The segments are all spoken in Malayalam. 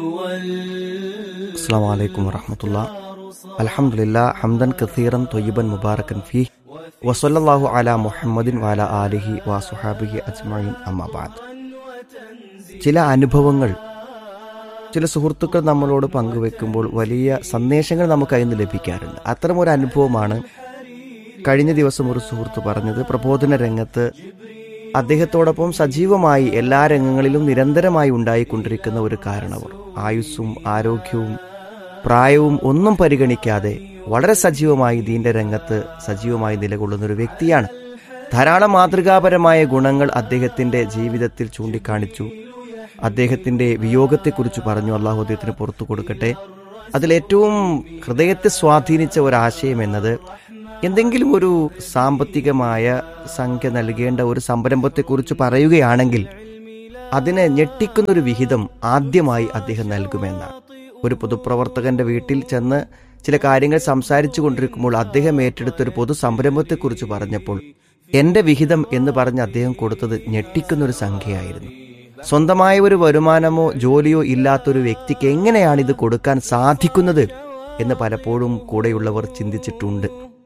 അസ്സാം വലൈക്കും വറഹമത്തുള്ള അലഹമുല്ല ഹംദൻ കസീറൻ തൊയ്യബൻ മുബാറക്കൻ ഫി വസല്ലാഹു അല മുഹമ്മദിൻ വാല ആലിഹി വാസുഹാബിഹി അജ്മീൻ അമ്മാബാദ് ചില അനുഭവങ്ങൾ ചില സുഹൃത്തുക്കൾ നമ്മളോട് പങ്കുവെക്കുമ്പോൾ വലിയ സന്ദേശങ്ങൾ നമുക്ക് അതിൽ നിന്ന് ലഭിക്കാറുണ്ട് അത്തരമൊരു അനുഭവമാണ് കഴിഞ്ഞ ദിവസം ഒരു സുഹൃത്ത് പറഞ്ഞത് പ്രബോധന രംഗത്ത് അദ്ദേഹത്തോടൊപ്പം സജീവമായി എല്ലാ രംഗങ്ങളിലും നിരന്തരമായി ഉണ്ടായിക്കൊണ്ടിരിക്കുന്ന ഒരു കാരണവർ ആയുസ്സും ആരോഗ്യവും പ്രായവും ഒന്നും പരിഗണിക്കാതെ വളരെ സജീവമായി ദീന്റെ രംഗത്ത് സജീവമായി നിലകൊള്ളുന്ന ഒരു വ്യക്തിയാണ് ധാരാളം മാതൃകാപരമായ ഗുണങ്ങൾ അദ്ദേഹത്തിന്റെ ജീവിതത്തിൽ ചൂണ്ടിക്കാണിച്ചു അദ്ദേഹത്തിന്റെ വിയോഗത്തെക്കുറിച്ച് പറഞ്ഞു അള്ളാഹു അദ്ദേഹത്തിന് പുറത്തു കൊടുക്കട്ടെ അതിലേറ്റവും ഹൃദയത്തെ സ്വാധീനിച്ച ഒരാശയം എന്നത് എന്തെങ്കിലും ഒരു സാമ്പത്തികമായ സംഖ്യ നൽകേണ്ട ഒരു സംരംഭത്തെക്കുറിച്ച് പറയുകയാണെങ്കിൽ അതിനെ ഞെട്ടിക്കുന്ന ഒരു വിഹിതം ആദ്യമായി അദ്ദേഹം നൽകുമെന്നാണ് ഒരു പൊതുപ്രവർത്തകന്റെ വീട്ടിൽ ചെന്ന് ചില കാര്യങ്ങൾ സംസാരിച്ചു കൊണ്ടിരിക്കുമ്പോൾ അദ്ദേഹം ഏറ്റെടുത്ത ഒരു പൊതു സംരംഭത്തെക്കുറിച്ച് പറഞ്ഞപ്പോൾ എന്റെ വിഹിതം എന്ന് പറഞ്ഞ് അദ്ദേഹം കൊടുത്തത് ഞെട്ടിക്കുന്ന ഒരു സംഖ്യയായിരുന്നു സ്വന്തമായ ഒരു വരുമാനമോ ജോലിയോ ഇല്ലാത്തൊരു വ്യക്തിക്ക് എങ്ങനെയാണ് ഇത് കൊടുക്കാൻ സാധിക്കുന്നത് എന്ന് പലപ്പോഴും കൂടെയുള്ളവർ ചിന്തിച്ചിട്ടുണ്ട്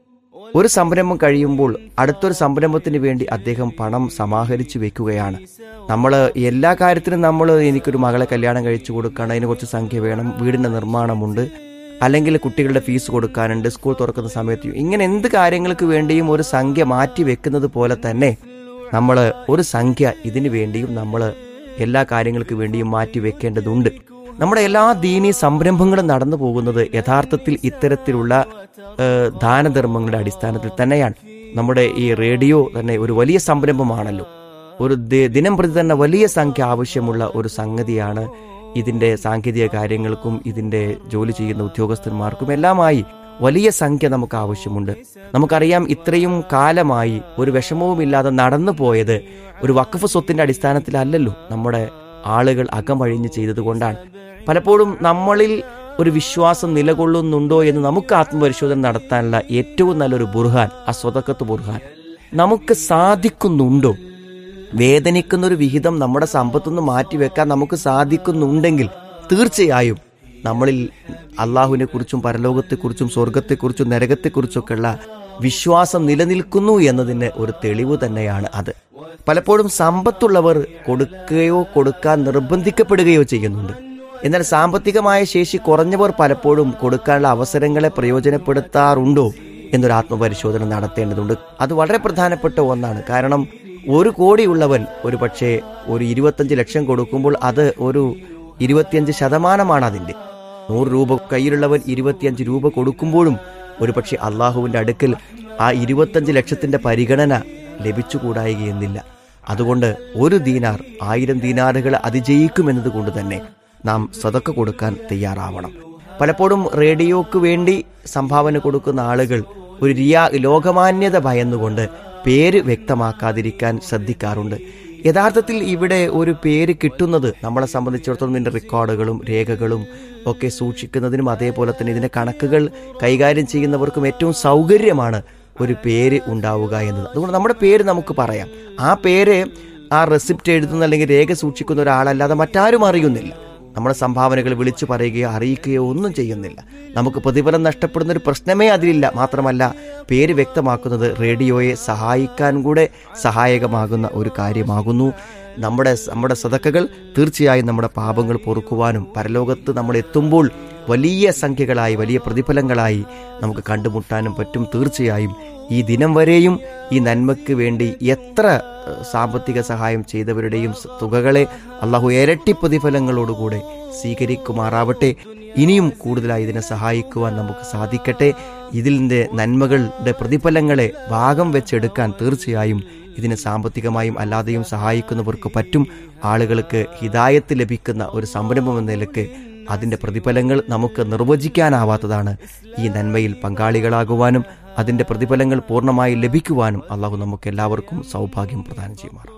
ഒരു സംരംഭം കഴിയുമ്പോൾ അടുത്തൊരു സംരംഭത്തിന് വേണ്ടി അദ്ദേഹം പണം സമാഹരിച്ചു വെക്കുകയാണ് നമ്മൾ എല്ലാ കാര്യത്തിനും നമ്മൾ എനിക്കൊരു മകളെ കല്യാണം കഴിച്ചു കൊടുക്കണം അതിന് കുറച്ച് സംഖ്യ വേണം വീടിന്റെ നിർമ്മാണമുണ്ട് അല്ലെങ്കിൽ കുട്ടികളുടെ ഫീസ് കൊടുക്കാനുണ്ട് സ്കൂൾ തുറക്കുന്ന സമയത്ത് ഇങ്ങനെ എന്ത് കാര്യങ്ങൾക്ക് വേണ്ടിയും ഒരു സംഖ്യ മാറ്റി വെക്കുന്നത് പോലെ തന്നെ നമ്മൾ ഒരു സംഖ്യ ഇതിനു വേണ്ടിയും നമ്മൾ എല്ലാ കാര്യങ്ങൾക്ക് വേണ്ടിയും മാറ്റി വെക്കേണ്ടതുണ്ട് നമ്മുടെ എല്ലാ ദീനീ സംരംഭങ്ങളും നടന്നു പോകുന്നത് യഥാർത്ഥത്തിൽ ഇത്തരത്തിലുള്ള ദാനധർമ്മങ്ങളുടെ അടിസ്ഥാനത്തിൽ തന്നെയാണ് നമ്മുടെ ഈ റേഡിയോ തന്നെ ഒരു വലിയ സംരംഭമാണല്ലോ ഒരു ദിനം പ്രതി തന്നെ വലിയ സംഖ്യ ആവശ്യമുള്ള ഒരു സംഗതിയാണ് ഇതിന്റെ സാങ്കേതിക കാര്യങ്ങൾക്കും ഇതിന്റെ ജോലി ചെയ്യുന്ന ഉദ്യോഗസ്ഥന്മാർക്കും എല്ലാമായി വലിയ സംഖ്യ നമുക്ക് ആവശ്യമുണ്ട് നമുക്കറിയാം ഇത്രയും കാലമായി ഒരു വിഷമവുമില്ലാതെ നടന്നു പോയത് ഒരു വഖഫ് സ്വത്തിന്റെ അടിസ്ഥാനത്തിലല്ലല്ലോ നമ്മുടെ ആളുകൾ അകമഴിഞ്ഞ് ചെയ്തതുകൊണ്ടാണ് പലപ്പോഴും നമ്മളിൽ ഒരു വിശ്വാസം നിലകൊള്ളുന്നുണ്ടോ എന്ന് നമുക്ക് ആത്മപരിശോധന നടത്താനുള്ള ഏറ്റവും നല്ലൊരു ബുർഹാൻ ആ സ്വതക്കത്ത് ബുർഹാൻ നമുക്ക് സാധിക്കുന്നുണ്ടോ വേദനിക്കുന്ന ഒരു വിഹിതം നമ്മുടെ സമ്പത്തുനിന്ന് മാറ്റിവെക്കാൻ നമുക്ക് സാധിക്കുന്നുണ്ടെങ്കിൽ തീർച്ചയായും നമ്മളിൽ അള്ളാഹുവിനെ കുറിച്ചും പരലോകത്തെക്കുറിച്ചും സ്വർഗത്തെക്കുറിച്ചും നരകത്തെക്കുറിച്ചൊക്കെയുള്ള വിശ്വാസം നിലനിൽക്കുന്നു എന്നതിന് ഒരു തെളിവ് തന്നെയാണ് അത് പലപ്പോഴും സമ്പത്തുള്ളവർ കൊടുക്കുകയോ കൊടുക്കാൻ നിർബന്ധിക്കപ്പെടുകയോ ചെയ്യുന്നുണ്ട് എന്നാൽ സാമ്പത്തികമായ ശേഷി കുറഞ്ഞവർ പലപ്പോഴും കൊടുക്കാനുള്ള അവസരങ്ങളെ പ്രയോജനപ്പെടുത്താറുണ്ടോ എന്നൊരു ആത്മപരിശോധന നടത്തേണ്ടതുണ്ട് അത് വളരെ പ്രധാനപ്പെട്ട ഒന്നാണ് കാരണം ഒരു കോടിയുള്ളവൻ ഒരു പക്ഷേ ഒരു ഇരുപത്തഞ്ച് ലക്ഷം കൊടുക്കുമ്പോൾ അത് ഒരു ഇരുപത്തിയഞ്ച് ശതമാനമാണ് അതിൻ്റെ നൂറ് രൂപ കയ്യിലുള്ളവൻ ഇരുപത്തിയഞ്ച് രൂപ കൊടുക്കുമ്പോഴും ഒരു പക്ഷേ അള്ളാഹുവിൻ്റെ അടുക്കൽ ആ ഇരുപത്തഞ്ച് ലക്ഷത്തിന്റെ പരിഗണന ലഭിച്ചുകൂടായികയെന്നില്ല അതുകൊണ്ട് ഒരു ദീനാർ ആയിരം ദീനാറുകൾ അതിജയിക്കുമെന്നത് കൊണ്ട് തന്നെ നാം സതക്ക കൊടുക്കാൻ തയ്യാറാവണം പലപ്പോഴും റേഡിയോക്ക് വേണ്ടി സംഭാവന കൊടുക്കുന്ന ആളുകൾ ഒരു റിയാ ലോകമാന്യത ഭയന്നുകൊണ്ട് പേര് വ്യക്തമാക്കാതിരിക്കാൻ ശ്രദ്ധിക്കാറുണ്ട് യഥാർത്ഥത്തിൽ ഇവിടെ ഒരു പേര് കിട്ടുന്നത് നമ്മളെ സംബന്ധിച്ചിടത്തോളം ഇതിന്റെ റെക്കോർഡുകളും രേഖകളും ഒക്കെ സൂക്ഷിക്കുന്നതിനും അതേപോലെ തന്നെ ഇതിന്റെ കണക്കുകൾ കൈകാര്യം ചെയ്യുന്നവർക്കും ഏറ്റവും സൗകര്യമാണ് ഒരു പേര് ഉണ്ടാവുക എന്നത് അതുകൊണ്ട് നമ്മുടെ പേര് നമുക്ക് പറയാം ആ പേര് ആ റെസിപ്റ്റ് എഴുതുന്ന അല്ലെങ്കിൽ രേഖ സൂക്ഷിക്കുന്ന ഒരാളല്ലാതെ മറ്റാരും അറിയുന്നില്ല നമ്മുടെ സംഭാവനകൾ വിളിച്ചു പറയുകയോ അറിയിക്കുകയോ ഒന്നും ചെയ്യുന്നില്ല നമുക്ക് പ്രതിഫലം നഷ്ടപ്പെടുന്ന ഒരു പ്രശ്നമേ അതിലില്ല മാത്രമല്ല പേര് വ്യക്തമാക്കുന്നത് റേഡിയോയെ സഹായിക്കാൻ കൂടെ സഹായകമാകുന്ന ഒരു കാര്യമാകുന്നു നമ്മുടെ നമ്മുടെ സതക്കകൾ തീർച്ചയായും നമ്മുടെ പാപങ്ങൾ പൊറുക്കുവാനും പരലോകത്ത് നമ്മൾ എത്തുമ്പോൾ വലിയ സംഖ്യകളായി വലിയ പ്രതിഫലങ്ങളായി നമുക്ക് കണ്ടുമുട്ടാനും പറ്റും തീർച്ചയായും ഈ ദിനം വരെയും ഈ നന്മയ്ക്ക് വേണ്ടി എത്ര സാമ്പത്തിക സഹായം ചെയ്തവരുടെയും തുകകളെ അള്ളാഹു ഇരട്ടി പ്രതിഫലങ്ങളോടുകൂടെ സ്വീകരിക്കുമാറാവട്ടെ ഇനിയും കൂടുതലായി ഇതിനെ സഹായിക്കുവാൻ നമുക്ക് സാധിക്കട്ടെ ഇതിൻ്റെ നന്മകളുടെ പ്രതിഫലങ്ങളെ ഭാഗം വെച്ചെടുക്കാൻ തീർച്ചയായും ഇതിനെ സാമ്പത്തികമായും അല്ലാതെയും സഹായിക്കുന്നവർക്ക് പറ്റും ആളുകൾക്ക് ഹിതായത്ത് ലഭിക്കുന്ന ഒരു സംരംഭം എന്ന നിലക്ക് അതിൻ്റെ പ്രതിഫലങ്ങൾ നമുക്ക് നിർവചിക്കാനാവാത്തതാണ് ഈ നന്മയിൽ പങ്കാളികളാകുവാനും അതിൻ്റെ പ്രതിഫലങ്ങൾ പൂർണ്ണമായി ലഭിക്കുവാനും അള്ളാഹു നമുക്ക് എല്ലാവർക്കും സൗഭാഗ്യം പ്രദാനം ചെയ്യുമാറാം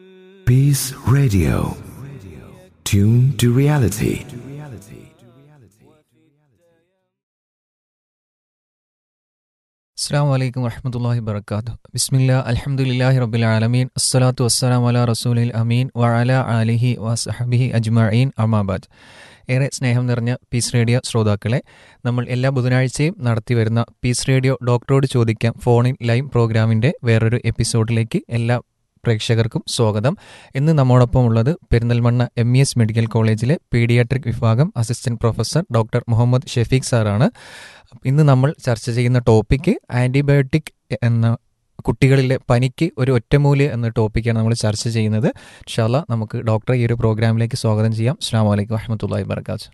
Peace Radio. Tune to reality. അസ്സാം വലൈക്കും വറഹമത്തല്ലാഹി വർക്കാത്തു ബിസ്മില്ല അലഹമുല്ലാഹി റബുൽ ആലമീൻ അസ്സലാത്തു വസ്സലാം അല റസൂലിൽ അമീൻ വഅല അലിഹി വസഹബിഹി അജ്മഈൻ അമാബാദ് ഏറെ സ്നേഹം നിറഞ്ഞ പീസ് റേഡിയോ ശ്രോതാക്കളെ നമ്മൾ എല്ലാ ബുധനാഴ്ചയും നടത്തി വരുന്ന പീസ് റേഡിയോ ഡോക്ടറോട് ചോദിക്കാം ഫോണിൻ ലൈവ് പ്രോഗ്രാമിൻ്റെ വേറൊരു എപ്പിസോഡിലേക്ക് എല്ലാ പ്രേക്ഷകർക്കും സ്വാഗതം ഇന്ന് നമ്മോടൊപ്പം ഉള്ളത് Perinthalmanna M E S medical കോളേജിലെ പീഡിയാട്രിക് വിഭാഗം assistant professor doctor Muhammad Shefeeq സാറാണ് ഇന്ന് നമ്മൾ ചർച്ച ചെയ്യുന്ന ടോപ്പിക്ക് ആൻറ്റിബയോട്ടിക് എന്ന കുട്ടികളിലെ പനിക്ക് ഒരു ഒറ്റമൂല്യ എന്ന ടോപ്പിക്കാണ് നമ്മൾ ചർച്ച ചെയ്യുന്നത് ഷാല നമുക്ക് ഡോക്ടറെ ഈ ഒരു പ്രോഗ്രാമിലേക്ക് സ്വാഗതം ചെയ്യാം അസ്സാം വലൈക്കും വഹമത്തല്ലാ വർക്കാത്ത്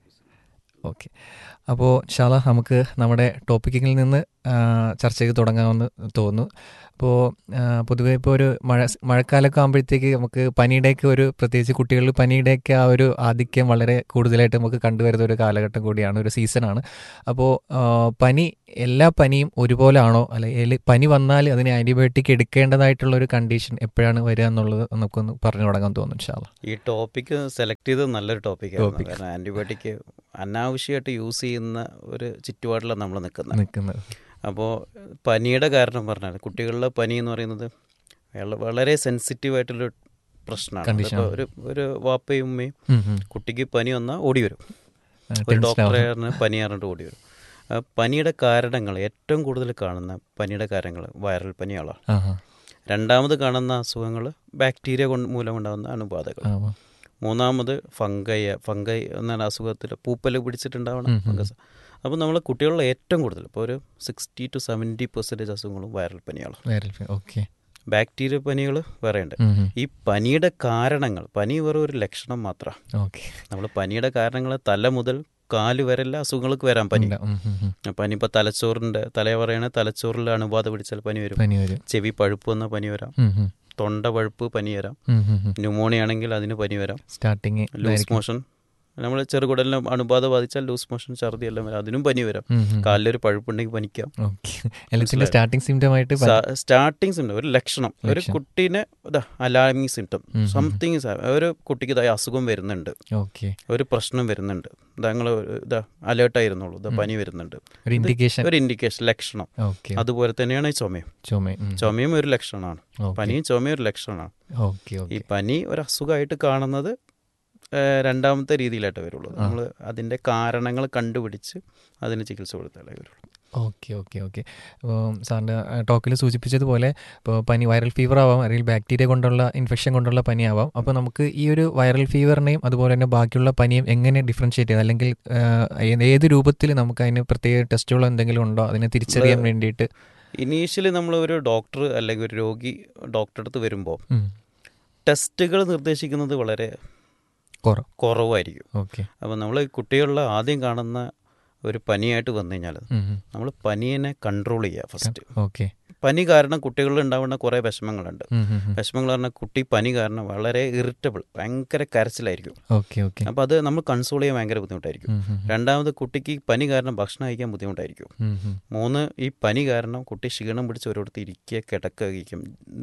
ഓക്കെ അപ്പോൾ ഷാല നമുക്ക് നമ്മുടെ ടോപ്പിക്കിൽ നിന്ന് ആ, ചർച്ച ചെയ്ത് തുടങ്ങാമെന്ന് തോന്നുന്നു അപ്പോൾ പൊതുവേ ഇപ്പോൾ ഒരു മഴ മഴക്കാലമൊക്കെ ആകുമ്പോഴത്തേക്ക് നമുക്ക് പനിയുടെയൊക്കെ ഒരു പ്രത്യേകിച്ച് കുട്ടികളിൽ പനിയുടെയൊക്കെ ആ ഒരു ആധിക്യം വളരെ കൂടുതലായിട്ട് നമുക്ക് കണ്ടുവരുന്ന ഒരു കാലഘട്ടം കൂടിയാണ് ഒരു സീസണാണ് അപ്പോൾ പനി എല്ലാ പനിയും ഒരുപോലെ ആണോ അല്ലെങ്കിൽ പനി വന്നാൽ അതിന് ആൻറ്റിബയോട്ടിക് എടുക്കേണ്ടതായിട്ടുള്ള ഒരു കണ്ടീഷൻ എപ്പോഴാണ് വരിക എന്നുള്ളത് നമുക്കൊന്ന് പറഞ്ഞു തുടങ്ങാൻ തോന്നുന്നു ഷാല ഈ ടോപ്പിക്ക് സെലക്ട് ചെയ്തത് നല്ലൊരു ടോപ്പിക്കാണ് Topic. കാരണം ആൻറ്റിബയോട്ടിക് അനാവശ്യമായിട്ട് യൂസ് ചെയ്യുന്ന ഒരു ചുറ്റുപാടിലാണ് നമ്മൾ നിൽക്കുന്നത് നിൽക്കുന്നത് അപ്പോൾ പനിയുടെ കാരണം പറഞ്ഞാൽ കുട്ടികളിലെ പനി എന്ന് പറയുന്നത് വള- വളരെ സെൻസിറ്റീവ് ആയിട്ടുള്ള പ്രശ്നമാണ് Condition അപ്പോൾ ഒരു ഒരു വാപ്പയും ഉമ്മയും ഉം, ഉം. കുട്ടിക്ക് പനി വന്നാൽ ഓടി വരും ആ, ഒരു tension ഡോക്ടറെ ആവും. പറഞ്ഞ് പനി പറഞ്ഞിട്ട് ഓടി വരും ആ പനിയുടെ കാരണങ്ങൾ ഏറ്റവും കൂടുതൽ കാണുന്ന പനിയുടെ കാരണങ്ങൾ വൈറൽ പനികളാണ് ആഹാ. രണ്ടാമത് കാണുന്ന അസുഖങ്ങൾ ബാക്ടീരിയ കൊണ്ട് മൂലമുണ്ടാകുന്ന അണുബാധകൾ ആ, ആ. മൂന്നാമത് ഫംഗൈ ഫംഗൈ എന്ന അസുഖത്തിൽ പൂപ്പൽ പിടിച്ചിട്ടുണ്ടാവണം ഉം, ഉം. ഫംഗസ് അപ്പോൾ നമ്മൾ കുട്ടികളിൽ ഏറ്റവും കൂടുതൽ ഇപ്പോൾ ഒരു സിക്സ്റ്റി ടു സെവൻറ്റി പെർസെൻറ്റേജ് അസുഖങ്ങളും വൈറൽ പനിയാണ് വൈറൽ ഫീ- ഓക്കെ ബാക്ടീരിയ പനികൾ വേറെ ഉണ്ട് ഉം, ഉം. ഈ പനിയുടെ കാരണങ്ങൾ പനി വെറും ഒരു ലക്ഷണം മാത്രമാണ് ഓക്കെ നമ്മൾ പനിയുടെ കാരണങ്ങൾ തല മുതൽ കാല് വരെല്ലാം അസുഖങ്ങൾക്ക് വരാൻ പനി ഇല്ല. ഉം, ഉം, ഉം. പനി ഇപ്പോൾ തലച്ചോറിൻ്റെ തല പറയണ തലച്ചോറിൽ അണുബാധ പിടിച്ചാൽ പനി വരും പനി വരും ചെവി പഴുപ്പ് വന്ന പനി വരാം ഉം, ഉം. തൊണ്ട പഴുപ്പ് പനി വരാം ഉം, ഉം, ഉം. ന്യൂമോണിയ ആണെങ്കിൽ അതിന് പനി വരാം സ്റ്റാർട്ടിങ് ലൂസ് മോഷൻ നമ്മൾ ചെറുകുടലിന് അണുബാധ ബാധിച്ചാൽ ലൂസ് മോഷൻ ഛർദി എല്ലാം വരാം അതിനും പനി വരാം ഉം, ഉം. കാലിലൊരു പഴുപ്പുണ്ടെങ്കിൽ പനിക്കാം ഓക്കെ എല്ലാത്തിന്റെ സ്റ്റാർട്ടിംഗ് സിംറ്റം ആയിട്ട് പനി. സ്റ്റാർട്ടിങ് സിംറ്റം ഒരു ലക്ഷണം ഒരു ലക്ഷണം. കുട്ടീനെ അലാമിങ് സിംറ്റം ഉം, ഉം. സംതിങ് ഒരു കുട്ടിക്ക് ഇതായി അസുഖം വരുന്നുണ്ട് ഓക്കെ ഒരു പ്രശ്നം വരുന്നുണ്ട് ഇതാ നിങ്ങൾ ഇതാ അലേർട്ടായിരുന്നുള്ളൂ ഇതാ ഉം. പനി വരുന്നുണ്ട് ഒരു ഇൻഡിക്കേഷൻ ഒരു ഇൻഡിക്കേഷൻ ലക്ഷണം ഓക്കെ അതുപോലെ തന്നെയാണ് ഈ ചുമയും ചുമ ഉം. ചുമയും ഒരു ലക്ഷണമാണ് ഓക്കെ. പനിയും ചുമയും ഒരു ലക്ഷണമാണ് ഓക്കെ ഈ ഓക്കെ പനി ഒരു അസുഖമായിട്ട് കാണുന്നത് ഏഹ്, രണ്ടാമത്തെ രീതിയിലായിട്ട് വരുള്ളൂ ആ. നമ്മൾ അതിൻ്റെ കാരണങ്ങൾ കണ്ടുപിടിച്ച് അതിന് ചികിത്സ കൊടുത്താലേ വരുള്ളൂ ഓക്കെ ഓക്കെ ഓക്കെ അപ്പോൾ സാറിൻ്റെ ടോക്കിൽ സൂചിപ്പിച്ചതുപോലെ ഇപ്പോൾ പനി വൈറൽ ഫീവർ ആവാം അല്ലെങ്കിൽ ബാക്ടീരിയ കൊണ്ടുള്ള ഇൻഫെക്ഷൻ കൊണ്ടുള്ള പനി ആവാം അപ്പോൾ നമുക്ക് ഈ ഒരു വൈറൽ ഫീവറിനെയും അതുപോലെ തന്നെ ബാക്കിയുള്ള പനിയും എങ്ങനെ ഡിഫറൻഷ്യേറ്റ് ചെയ്യാം അല്ലെങ്കിൽ ആ, ഏ- ഏത് രൂപത്തിൽ നമുക്ക് അതിന് പ്രത്യേക ടെസ്റ്റുകളോ എന്തെങ്കിലും ഉണ്ടോ അതിനെ തിരിച്ചറിയാൻ നമ്മള് വേണ്ടിയിട്ട് ഇനീഷ്യലി നമ്മൾ ഒരു ഡോക്ടർ അല്ലെങ്കിൽ ഒരു രോഗി ഡോക്ടറെ അടുത്ത് വരുമ്പോൾ ഉം. ടെസ്റ്റുകൾ നിർദ്ദേശിക്കുന്നത് വളരെ കുറവ് കുറവായിരിക്കും ഓക്കെ അപ്പോൾ നമ്മൾ കുട്ടികളിൽ ആദ്യം കാണുന്ന ഒരു പനിയായിട്ട് വന്നു കഴിഞ്ഞാൽ നമ്മൾ പനീനെ കൺട്രോൾ ചെയ്യുക ഫസ്റ്റ് ഓക്കെ പനി കാരണം കുട്ടികളിൽ ഉണ്ടാവുന്ന കുറേ വിഷമങ്ങളുണ്ട് വിഷമങ്ങൾ പറഞ്ഞാൽ കുട്ടി പനി കാരണം വളരെ ഇറിറ്റബിൾ ഭയങ്കര കരച്ചിലായിരിക്കും ഓക്കെ ഓക്കെ അപ്പോൾ അത് നമ്മൾ കൺസോൾ ചെയ്യാൻ ഭയങ്കര ബുദ്ധിമുട്ടായിരിക്കും രണ്ടാമത് കുട്ടിക്ക് പനി കാരണം ഭക്ഷണം കഴിക്കാൻ ബുദ്ധിമുട്ടായിരിക്കും മൂന്ന് ഈ പനി കാരണം കുട്ടി ക്ഷീണം പിടിച്ച് ഒരിടത്ത് ഇരിക്കുക കിടക്കുകയും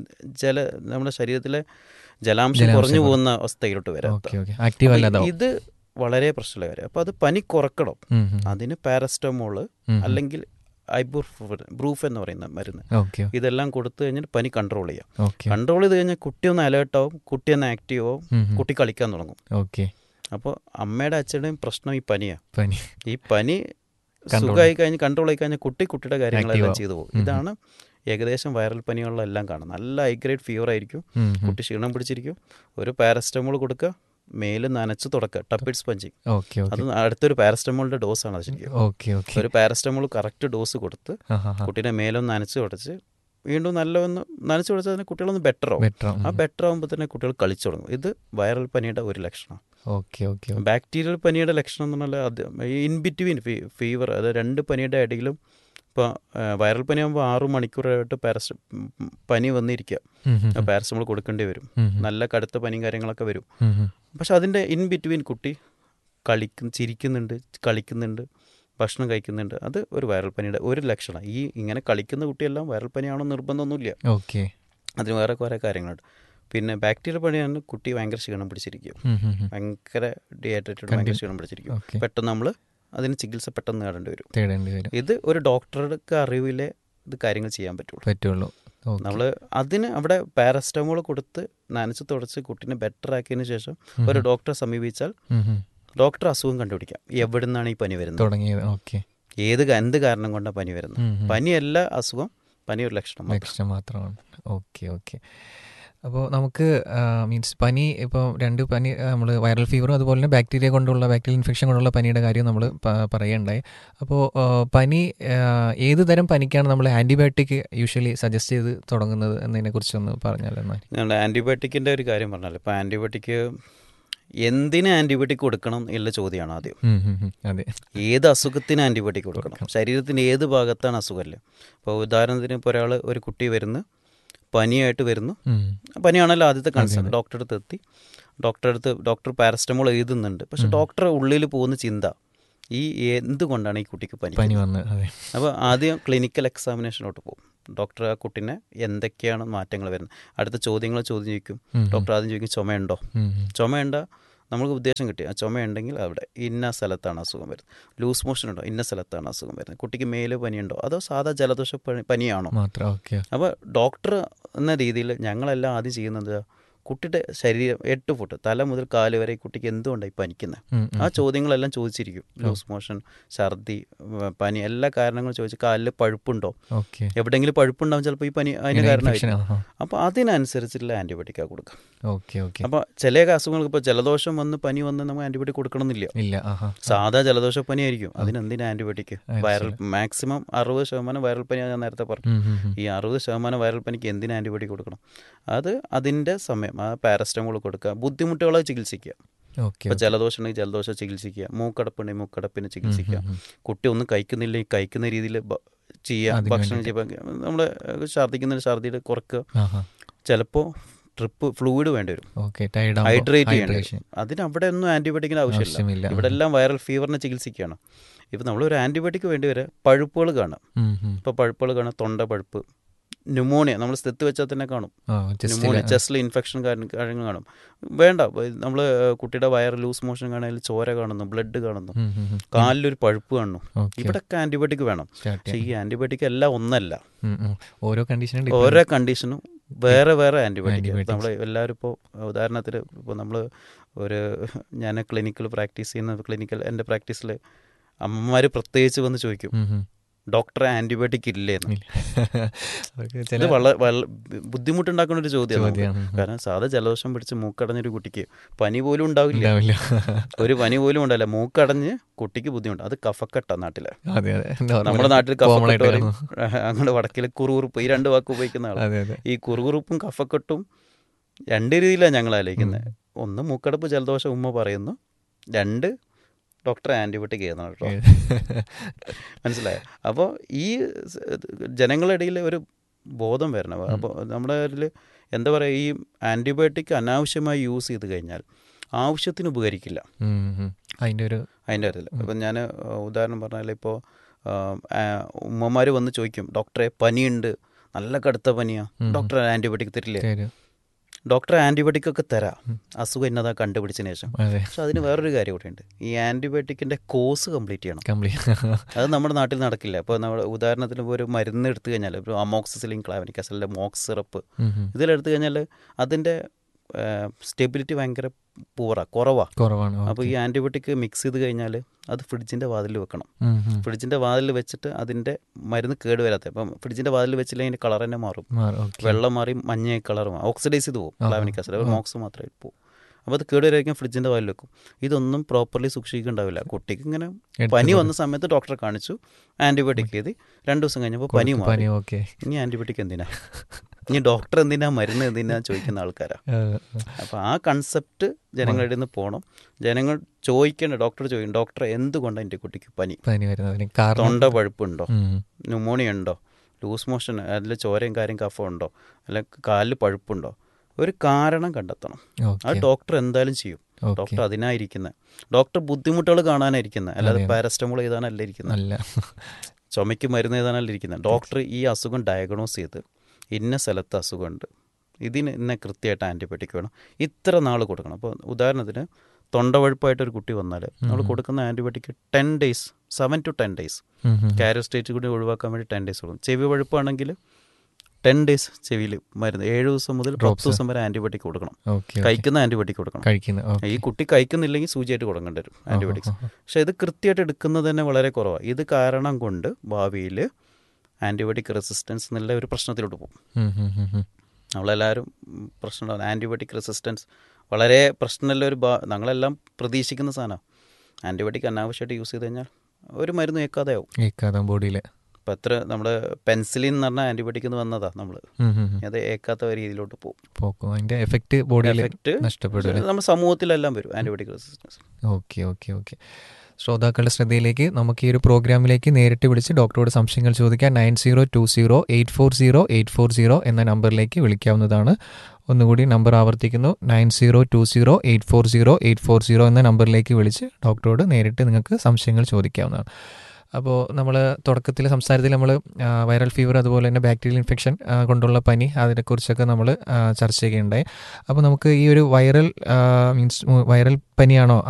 ജല നമ്മുടെ ശരീരത്തിലെ ജലാംശം ജലാംശം കുറഞ്ഞു കുറ- പോകുന്ന അവസ്ഥയിലോട്ട് വരാം ഓക്കെ ഓക്കെ ആക്റ്റീവ് അപ്പോൾ അല്ലാതാവും ഇത് വളരെ പ്രശ്നമുള്ള കാര്യം അപ്പോൾ അത് പനി കുറക്കണം അതിന് പാരസ്റ്റമോള് അല്ലെങ്കിൽ ഐബുർ ബ്രൂഫ് എന്ന് പറയുന്ന മരുന്ന് ഓക്കെ ഇതെല്ലാം കൊടുത്തു കഴിഞ്ഞാൽ പനി കൺട്രോൾ ചെയ്യാം ഓക്കെ കൺട്രോൾ ചെയ്ത് കഴിഞ്ഞാൽ കുട്ടി ഒന്ന് അലേർട്ട് ആവും കുട്ടി ഒന്ന് ആക്റ്റീവ് ആവും കുട്ടി കളിക്കാൻ തുടങ്ങും ഓക്കെ അപ്പോൾ അമ്മയുടെ അച്ഛൻ്റെയും പ്രശ്നം ഈ പനിയാണ് പനി ഈ പനി Control സുഖമായി കഴിഞ്ഞ് കൺട്രോൾ ആയി കഴിഞ്ഞാൽ കുട്ടി കുട്ടിയുടെ കാര്യങ്ങളെല്ലാം Active ചെയ്തു പോകും ഉം. ഇതാണ് ഏകദേശം വൈറൽ പനികളിലെല്ലാം കാണുന്നത് നല്ല ഹൈ ഗ്രേഡ് ഫീവർ ആയിരിക്കും ഉം, ഉം. കുട്ടി ക്ഷീണം പിടിച്ചിരിക്കും ഒരു പാരസ്റ്റമോൾ കൊടുക്കുക മേല് നനച്ച് തുടക്കുക ടപ്പിഡ് സ്പഞ്ചിങ് ഓക്കെ അത് ഓക്കെ അടുത്തൊരു പാരസ്റ്റമോളിന്റെ ഡോസ് ആണ് അത് ശരിക്കും ഓക്കെ ഓക്കെ ഒരു പാരസ്റ്റമോൾ കറക്റ്റ് ഡോസ് കൊടുത്ത് ആ ഹാ ഹാ കുട്ടീനെ മേലൊന്ന് നനച്ച് തുടച്ച് വീണ്ടും നല്ല ഒന്ന് നനച്ച് തുടച്ചാൽ തന്നെ കുട്ടികളൊന്ന് ബെറ്റർ ആവും ബെറ്റർ ആ ബെറ്റർ ആകുമ്പോൾ തന്നെ കുട്ടികൾ കളിച്ചു തുടങ്ങും ഇത് വൈറൽ പനിയുടെ ഒരു ലക്ഷണം ഓക്കെ ഓക്കെ ബാക്ടീരിയൽ പനിയുടെ ലക്ഷണം എന്ന് പറഞ്ഞാൽ അത് ഇൻ ബിറ്റ്വീൻ ഫീവർ അത് രണ്ട് പനിയുടെ ഇടയിലും ഇപ്പോൾ വൈറൽ പനി ആകുമ്പോൾ ആറു മണിക്കൂറായിട്ട് പാരസ് പനി വന്നിരിക്കുക പാരസമോൾ കൊടുക്കേണ്ടി വരും നല്ല കടുത്ത പനിയും കാര്യങ്ങളൊക്കെ വരും പക്ഷെ അതിൻ്റെ ഇൻ ബിറ്റ്വീൻ കുട്ടി കളിക്കും ചിരിക്കുന്നുണ്ട് കളിക്കുന്നുണ്ട് ഭക്ഷണം കഴിക്കുന്നുണ്ട് അത് ഒരു വൈറൽ പനിയുടെ ഒരു ലക്ഷണം ഈ ഇങ്ങനെ കളിക്കുന്ന കുട്ടിയെല്ലാം വൈറൽ പനിയാണോ നിർബന്ധമൊന്നുമില്ല ഓക്കെ അതിന് വേറെ കുറേ കാര്യങ്ങളുണ്ട് പിന്നെ ബാക്ടീരിയ പനിയാണ് കുട്ടി ഭയങ്കര ക്ഷീണം പിടിച്ചിരിക്കും ഭയങ്കര ഡീഹൈഡ്രേറ്റഡ് ഭയങ്കര Conti- ക്ഷീണം പിടിച്ചിരിക്കും ഓക്കെ പെട്ടെന്ന് നമ്മൾ അതിന് ചികിത്സ പെട്ടെന്ന് നേടേണ്ടി വരും തേടേണ്ടി വരും ഇത് ഒരു ഡോക്ടറുടെ അറിവിലെ ഇത് കാര്യങ്ങൾ ചെയ്യാൻ പറ്റുള്ളൂ പറ്റുള്ളൂ ഓക്കെ നമ്മൾ അതിന് അവിടെ പാരസ്റ്റമോൾ കൊടുത്ത് നനച്ച് തുടച്ച് കുട്ടീനെ ബെറ്റർ ആക്കിയതിന് ശേഷം ഒരു ഡോക്ടറെ സമീപിച്ചാൽ ഡോക്ടർ അസുഖം കണ്ടുപിടിക്കാം എവിടെ നിന്നാണ് ഈ പനി വരുന്നത് തുടങ്ങിയത് ഓക്കെ ഏത് ക- എന്ത് കാരണം കൊണ്ടാണ് പനി വരുന്നത് പനിയല്ല അസുഖം പനി ഒരു ലക്ഷണം മാത്രം. ലക്ഷണം മാത്രമാണ് ഓക്കെ ഓക്കെ അപ്പോൾ നമുക്ക് മീൻസ് പനി ഇപ്പോൾ രണ്ട് പനി നമ്മൾ വൈറൽ ഫീവറും അതുപോലെ തന്നെ ബാക്ടീരിയ കൊണ്ടുള്ള ബാക്ടീരിയൽ ഇൻഫെക്ഷൻ കൊണ്ടുള്ള പനിയുടെ കാര്യം നമ്മൾ പറയുകയുണ്ടായി അപ്പോൾ പനി ആ, ഏത് തരം പനിക്കാണ് നമ്മൾ ആൻറ്റിബയോട്ടിക് യൂഷ്വലി സജസ്റ്റ് ചെയ്ത് തുടങ്ങുന്നത് എന്നതിനെക്കുറിച്ചൊന്ന് പറഞ്ഞാൽ എന്നാൽ ഞങ്ങൾ ആൻറ്റിബയോട്ടിക്കിൻ്റെ ഒരു കാര്യം പറഞ്ഞല്ലോ ഇപ്പോൾ ആൻറ്റിബയോട്ടിക്ക് എന്തിന് ആൻറ്റിബയോട്ടിക് കൊടുക്കണം എന്നുള്ള ചോദ്യമാണ് ആദ്യം അതെ ഏത് അസുഖത്തിന് ആൻറ്റിബയോട്ടിക് കൊടുക്കണം ശരീരത്തിൻ്റെ ഏത് ഭാഗത്താണ് അസുഖമല്ല ഇപ്പോൾ ഉദാഹരണത്തിന് ഇപ്പോൾ ഒരാൾ ഒരു കുട്ടി വരുന്നു പനിയായിട്ട് വരുന്നു ഉം. പനിയാണല്ലോ ആദ്യത്തെ കൺസേൺ ഡോക്ടറെ അടുത്ത് എത്തി ഡോക്ടറെ അടുത്ത് ഡോക്ടർ പാരസ്റ്റമോൾ എഴുതുന്നുണ്ട് പക്ഷെ ഡോക്ടറെ ഉള്ളിൽ പോകുന്ന ചിന്ത ഈ എന്തുകൊണ്ടാണ് ഈ കുട്ടിക്ക് പനി പനി വന്ന് അതെ അപ്പോൾ ആദ്യം ക്ലിനിക്കൽ എക്സാമിനേഷനോട്ട് പോകും ഡോക്ടർ ആ കുട്ടിനെ എന്തൊക്കെയാണ് മാറ്റങ്ങൾ വരുന്നത് അടുത്ത ചോദ്യങ്ങൾ ചോദ്യം ചോദിക്കും ഡോക്ടർ ആദ്യം ചോദിക്കും ചുമയുണ്ടോ ഉം, ഉം. ചുമയുണ്ട നമുക്ക് ഉദ്ദേശം കിട്ടി ആ ചുമയുണ്ടെങ്കിൽ അവിടെ ഇന്ന സ്ഥലത്താണ് അസുഖം വരുന്നത് ലൂസ് മോഷൻ ഉണ്ടോ ഇന്ന സ്ഥലത്താണ് അസുഖം വരുന്നത് കുട്ടിക്ക് മേല് പനിയുണ്ടോ അതോ സാധാ ജലദോഷ പനി- പനിയാണോ മാത്രം ഓക്കെ അപ്പോൾ ഡോക്ടർ എന്ന രീതിയിൽ ഞങ്ങളെല്ലാം ആദ്യം ചെയ്യുന്നത് കുട്ടിയുടെ ശരീരം എട്ട് ഫുട്ട് തല മുതൽ കാല് വരെ ഈ കുട്ടിക്ക് എന്തുകൊണ്ടാണ് ഈ പനിക്കുന്നത് ഉം, ആ ചോദ്യങ്ങളെല്ലാം ചോദിച്ചിരിക്കും ലൂസ് മോഷൻ ഛർദി വ- പനി എല്ലാ കാരണങ്ങളും ചോദിച്ച് കാലിൽ പഴുപ്പുണ്ടോ ഓക്കെ എവിടെയെങ്കിലും പഴുപ്പുണ്ടാവും ചിലപ്പോൾ ഈ പനി അതിന് കാരണമായിരിക്കും ആഹാ. അപ്പോൾ അതിനനുസരിച്ചുള്ള ആൻറ്റിബയോട്ടിക്കാണ് കൊടുക്കുക ഓക്കെ ഓക്കെ അപ്പോൾ ചില അസുഖങ്ങൾക്ക് ഇപ്പോൾ ജലദോഷം വന്ന് പനി വന്ന് നമുക്ക് ആൻറ്റിബയോട്ടിക് കൊടുക്കണമെന്നില്ല ഇല്ല ആഹാ സാധാ ജലദോഷ പനി ആയിരിക്കും അതിനെന്തിനാ ആൻറ്റിബയോട്ടിക് വൈറൽ മാക്സിമം അറുപത് ശതമാനം വൈറൽ പനിയാണ് ഞാൻ നേരത്തെ പറഞ്ഞു ഉം, ഉം, ഉം. ഈ അറുപത് ശതമാനം വൈറൽ പനിക്ക് എന്തിന് ആൻറ്റിബയോട്ടിക് കൊടുക്കണം അത് അതിൻ്റെ സമയം ആ പാരസ്റ്റമോൾ കൊടുക്കുക ബുദ്ധിമുട്ടുകളെ ചികിത്സിക്കുക ഓക്കെ ഇപ്പോൾ ജലദോഷം ഉണ്ടെങ്കിൽ ജലദോഷം ചികിത്സിക്കുക മൂക്കടപ്പുണ്ടെങ്കിൽ മൂക്കടപ്പിന് ചികിത്സിക്കുക കുട്ടി ഒന്നും കഴിക്കുന്നില്ലെങ്കിൽ കഴിക്കുന്ന രീതിയിൽ ചെയ്യുക അതിന് ഭക്ഷണം ചെയ്യുക നമ്മൾ ഛർദ്ദിക്കുന്ന ഛർദിയുടെ കുറക്കുക ആഹാ ചിലപ്പോൾ ട്രിപ്പ് ഫ്ലൂയിഡ് വേണ്ടി വരും ഓക്കെ ടൈഡ് ഹൈഡ്രേറ്റ് ചെയ്യേണ്ടി വരും അതിന് അവിടെ ഒന്നും ആൻറ്റിബയോട്ടിക്കിന് ആവശ്യമില്ല ആവശ്യമില്ല ഇവിടെ എല്ലാം വൈറൽ ഫീവറിനെ ചികിത്സിക്കുകയാണ് ഇപ്പം നമ്മളൊരു ആൻറ്റിബയോട്ടിക് വേണ്ടി വരെ പഴുപ്പുകൾ കാണാം ഇപ്പോൾ പഴുപ്പുകൾ കാണാം തൊണ്ട പഴുപ്പ് ന്യൂമോണിയ നമ്മൾ സ്ഥിത്ത് വെച്ചാൽ തന്നെ കാണും ന്യൂമോണിയ ചെസ്റ്റിൽ ഇൻഫെക്ഷൻ കാര്യങ്ങൾ കാണും വേണ്ട നമ്മൾ കുട്ടിയുടെ വയർ ലൂസ് മോഷൻ കാണാൻ ചോര കാണുന്നു ബ്ലഡ് കാണുന്നു കാലിലൊരു പഴുപ്പ് കാണുന്നു ഇവിടൊക്കെ ആൻറ്റിബയോട്ടിക് വേണം പക്ഷേ ഈ ആൻറ്റിബയോട്ടിക് എല്ലാം ഒന്നല്ല ഓരോ കണ്ടീഷനും ഓരോ കണ്ടീഷനും വേറെ വേറെ ആൻറ്റിബയോട്ടിക് നമ്മൾ എല്ലാവരും ഇപ്പോൾ ഉദാഹരണത്തിന് ഇപ്പോൾ നമ്മൾ ഒരു ഞാൻ ക്ലിനിക്കൽ പ്രാക്ടീസ് ചെയ്യുന്ന ക്ലിനിക്കൽ എൻ്റെ പ്രാക്ടീസിൽ അമ്മമാർ പ്രത്യേകിച്ച് വന്ന് ചോദിക്കും ഡോക്ടറെ ആന്റിബയോട്ടിക് ഇല്ലേ ഇത് വളരെ ബുദ്ധിമുട്ടുണ്ടാക്കുന്ന ഒരു ചോദ്യമാണ് കാരണം സാധാ ജലദോഷം പിടിച്ച് മൂക്കടഞ്ഞൊരു കുട്ടിക്ക് പനി പോലും ഉണ്ടാവില്ല ഒരു പനി പോലും ഉണ്ടാവില്ല മൂക്കടഞ്ഞ് കുട്ടിക്ക് ബുദ്ധിമുട്ട് അത് കഫക്കെട്ട നാട്ടില് നമ്മുടെ നാട്ടിൽ കഫക്കെട്ട് പറയും അങ്ങനെ വടക്കിൽ കുറുകുറുപ്പ് ഈ രണ്ട് വാക്ക് ഉപയോഗിക്കുന്ന ആൾ ഈ കുറുകുറുപ്പും കഫക്കെട്ടും രണ്ട് രീതിയിലാണ് ഞങ്ങൾ ആലോചിക്കുന്നത് ഒന്ന് മൂക്കടപ്പ് ജലദോഷം ഉമ്മ പറയുന്നു രണ്ട് ഡോക്ടറെ ആൻറ്റിബയോട്ടിക് ചെയ്യുന്നതാണ് കേട്ടോ മനസ്സിലായോ അപ്പോൾ ഈ ജനങ്ങളുടെ ഇടയിൽ ഒരു ബോധം വരണം അപ്പോൾ നമ്മുടെ ഇതിൽ എന്താ പറയുക ഈ ആൻറ്റിബയോട്ടിക് അനാവശ്യമായി യൂസ് ചെയ്ത് കഴിഞ്ഞാൽ ആവശ്യത്തിന് ഉപകരിക്കില്ല അതിൻ്റെ ഒരു അതിൻ്റെ കാര്യത്തിൽ ഇപ്പം ഞാൻ ഉദാഹരണം പറഞ്ഞാൽ ഇപ്പോൾ ഉമ്മമാർ വന്ന് ചോദിക്കും ഡോക്ടറെ പനിയുണ്ട് നല്ല കടുത്ത പനിയാണ് ഡോക്ടർ ആൻറ്റിബയോട്ടിക് തരില്ലേ ഡോക്ടർ ആൻറ്റിബയോട്ടിക് ഒക്കെ തരാം അസുഖം എന്നതാ കണ്ടുപിടിച്ചതിന് ശേഷം പക്ഷെ അതിന് വേറൊരു കാര്യം കൂടെ ഉണ്ട് ഈ ആൻറ്റിബയോട്ടിക്കിൻ്റെ കോഴ്സ് കംപ്ലീറ്റ് ചെയ്യണം അത് നമ്മുടെ നാട്ടിൽ നടക്കില്ല ഇപ്പോൾ നമ്മൾ ഉദാഹരണത്തിന് ഇപ്പോൾ ഒരു മരുന്ന് എടുത്തു കഴിഞ്ഞാൽ ഇപ്പോൾ അമോക്സിസിലിൻ ക്ലാവനിക് അസലിൻ്റെ മോക്സ് സിറപ്പ് ഇതിലെടുത്തു കഴിഞ്ഞാൽ അതിൻ്റെ സ്റ്റെബിലിറ്റി ഭയങ്കര പൂറ കുറവാണ് കുറവാണ് അപ്പോൾ ഈ ആൻറ്റിബയോട്ടിക് മിക്സ് ചെയ്ത് കഴിഞ്ഞാൽ അത് ഫ്രിഡ്ജിൻ്റെ വാതിൽ വെക്കണം ഫ്രിഡ്ജിൻ്റെ വാതിൽ വെച്ചിട്ട് അതിൻ്റെ മരുന്ന് കേട് വരാത്ത അപ്പം ഫ്രിഡ്ജിൻ്റെ വാതിൽ വെച്ചില്ലെങ്കിൽ അതിൻ്റെ കളർ തന്നെ മാറും വെള്ളം മാറി മഞ്ഞ കളർ മാറും ഓക്സിഡൈസ് ചെയ്ത് പോകും ക്ലാവനിക് ആസിഡ് മോക്സ് മാത്രമേ പോകും അപ്പോൾ അത് കേടുവരായിരിക്കും ഫ്രിഡ്ജിൻ്റെ വാതിൽ വെക്കും ഇതൊന്നും പ്രോപ്പർലി സൂക്ഷിക്കുന്നുണ്ടാവില്ല കുട്ടിക്ക് ഇങ്ങനെ പനി വന്ന സമയത്ത് ഡോക്ടറെ കാണിച്ചു ആൻറ്റിബയോട്ടിക് ചെയ്ത് രണ്ട് ദിവസം കഴിഞ്ഞപ്പോൾ പനി മാറി ഇനി ആൻറ്റിബയോട്ടിക് എന്തിനാ ഇനി ഡോക്ടർ എന്തിനാ മരുന്ന് എന്തിനാ ചോദിക്കുന്ന ആൾക്കാരാ അപ്പോൾ ആ കൺസെപ്റ്റ് ജനങ്ങളുടെ നിന്ന് പോകണം ജനങ്ങൾ ചോദിക്കേണ്ട ഡോക്ടർ ചോദിക്കും ഡോക്ടർ എന്തുകൊണ്ടാണ് എൻ്റെ കുട്ടിക്ക് പനി പനി വരുന്നതിന് തൊണ്ട പഴുപ്പുണ്ടോ ന്യൂമോണിയ ഉണ്ടോ ലൂസ് മോഷൻ അതിൽ ചോരയും കാര്യം കഫം ഉണ്ടോ അല്ല കാലിൽ പഴുപ്പുണ്ടോ ഒരു കാരണം കണ്ടെത്തണം അത് ഡോക്ടർ എന്തായാലും ചെയ്യും ഡോക്ടർ അതിനായിരിക്കുന്നത് ഡോക്ടർ ബുദ്ധിമുട്ടുകൾ കാണാനായിരിക്കുന്നത് അല്ലാതെ പാരസ്റ്റമോൾ എഴുതാനല്ല ഇരിക്കുന്നത് ചുമയ്ക്ക് മരുന്ന് എഴുതാനല്ല ഇരിക്കുന്നത് ഡോക്ടർ ഈ അസുഖം ഡയഗ്നോസ് ചെയ്ത് ഇന്ന സ്ഥലത്ത് അസുഖമുണ്ട് ഇതിന് ഇന്ന കൃത്യമായിട്ട് ആൻറ്റിബയോട്ടിക് വേണം ഇത്ര നാൾ കൊടുക്കണം അപ്പോൾ ഉദാഹരണത്തിന് തൊണ്ടവഴുപ്പായിട്ടൊരു കുട്ടി വന്നാൽ നമ്മൾ കൊടുക്കുന്ന antibiotic ten days seven to ten days കാരോസ്റ്റേറ്റ് കൂടി ഒഴിവാക്കാൻ വേണ്ടി ടെൻ ഡേയ്സ് കൊടുക്കും ചെവി വഴുപ്പാണെങ്കിൽ ടെൻ ഡേയ്സ് ചെവിയിൽ മരുന്ന് ഏഴ് ദിവസം മുതൽ പത്ത് Drops. ദിവസം വരെ ആൻറ്റിബയോട്ടിക് കൊടുക്കണം ഓക്കെ കഴിക്കുന്ന ആൻറ്റിബയോട്ടിക് കൊടുക്കണം കഴിക്കുന്നത് ഓക്കെ ഈ കുട്ടി കഴിക്കുന്നില്ലെങ്കിൽ സൂചിയായിട്ട് കൊടുക്കേണ്ടി വരും ആൻറ്റിബയോട്ടിക്സ് പക്ഷേ ഇത് കൃത്യമായിട്ട് എടുക്കുന്നത് തന്നെ വളരെ കുറവാണ് ഇത് കാരണം കൊണ്ട് ഭാവിയിൽ ആൻറ്റിബയോട്ടിക് റെസിസ്റ്റൻസ് എന്നുള്ള ഒരു പ്രശ്നത്തിലോട്ട് പോകും നമ്മളെല്ലാവരും ഉം, പ്രശ്നം ആൻറ്റിബയോട്ടിക് റെസിസ്റ്റൻസ് വളരെ പ്രശ്നമുള്ള ഒരു ഭാ ഞങ്ങളെല്ലാം പ്രതീക്ഷിക്കുന്ന സാധനമാണ് ആൻറ്റിബയോട്ടിക് അനാവശ്യമായിട്ട് യൂസ് ചെയ്ത് കഴിഞ്ഞാൽ ഒരു മരുന്ന് ഏക്കാതെ ആവും കേൾക്കാതെ ബോഡിയിൽ ഇപ്പം എത്ര നമ്മുടെ പെൻസിലിൻ എന്ന് പറഞ്ഞ ആൻറ്റിബയോട്ടിക് എന്ന് വന്നതാണ് നമ്മൾ അത് ഏക്കാത്ത രീതിയിലോട്ട് പോകും പോക്കും അതിന്റെ എഫക്റ്റ് ബോഡിയിൽ എഫക്റ്റ് നഷ്ടപ്പെടും അല്ലേ? നമ്മുടെ സമൂഹത്തിലെല്ലാം വരും antibiotic resistance okay okay okay ശ്രോതാക്കളുടെ ശ്രദ്ധയിലേക്ക് നമുക്ക് ഈ ഒരു പ്രോഗ്രാമിലേക്ക് നേരിട്ട് വിളിച്ച് ഡോക്ടറോട് സംശയങ്ങൾ ചോദിക്കാൻ nine zero two zero eight four zero eight four zero എന്ന നമ്പറിലേക്ക് വിളിക്കാവുന്നതാണ് ഒന്നുകൂടി നമ്പർ ആവർത്തിക്കുന്നു nine zero two zero eight four zero eight four zero എന്ന നമ്പറിലേക്ക് വിളിച്ച് ഡോക്ടറോട് നേരിട്ട് നിങ്ങൾക്ക് സംശയങ്ങൾ ചോദിക്കാവുന്നതാണ് അപ്പോൾ നമ്മൾ തുടക്കത്തിൽ സംസാരത്തിൽ നമ്മൾ വൈറൽ ഫീവർ അതുപോലെ തന്നെ ബാക്ടീരിയൽ ഇൻഫെക്ഷൻ കൊണ്ടുള്ള പനി അതിനെക്കുറിച്ചൊക്കെ നമ്മൾ ചർച്ച ചെയ്യുകയുണ്ടായി അപ്പോൾ നമുക്ക് ഈ ഒരു വൈറൽ മീൻസ് വൈറൽ പനിയാണോ